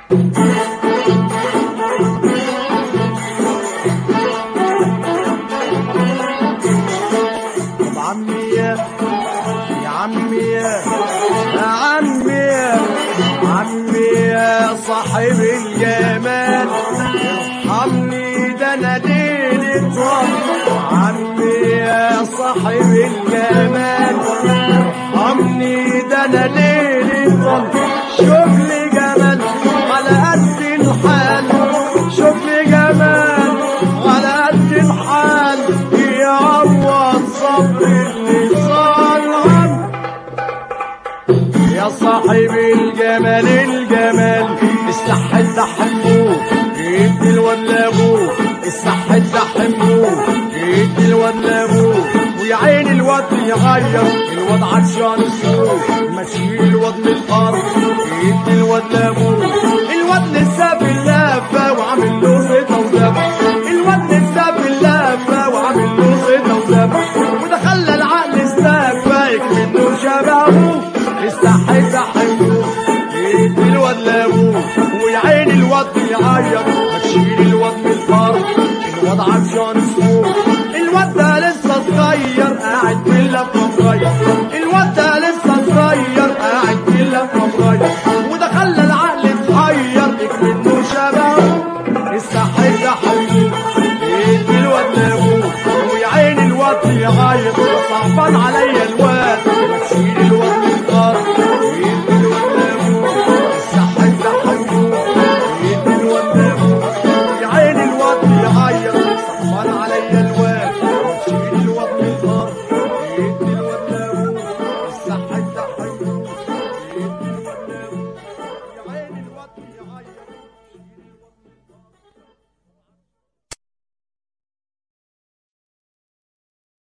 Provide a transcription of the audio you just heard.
طب عمي يا يا عمي يا يا عمي يا عمي يا صاحب الجمال ارحمني ده انا ليلة وقت عمي يا صاحب الجمال ارحمني ده انا ليلة وقت شوف لي جمال على قد الحال شوف لي جمال على قد الحال يعوض صبر اللي صار عنه يا صاحب الجمال الجمال الصح تحموه يدي الواد لابوه الصح تحموه يدي الواد لابوه ويا عين الواد يغير الواد عطشان السوق ماشي الواد من الارض يدي الواد لابوه الواد لسه في اللافه وعامل له زيطه وذبح الواد لسه في اللافه وعامل له زيطه وذبح وده خلى العقل استكفى منه شبابه استحي تحبه يدي الواد لابوه ويا عين الواد يعيط هتشيل الواد من الارض الواد عطشان السوق الواد ده لسه صغير قاعد في اللفه مغير الواد ده لسه صغير قاعد في اللفه مغير وده خلى العقل اتحير منه شبابه استحي تحبه يدي الواد لابوه ويا عين الواد يعيط صعبان عليا الواد ما تشيل الواد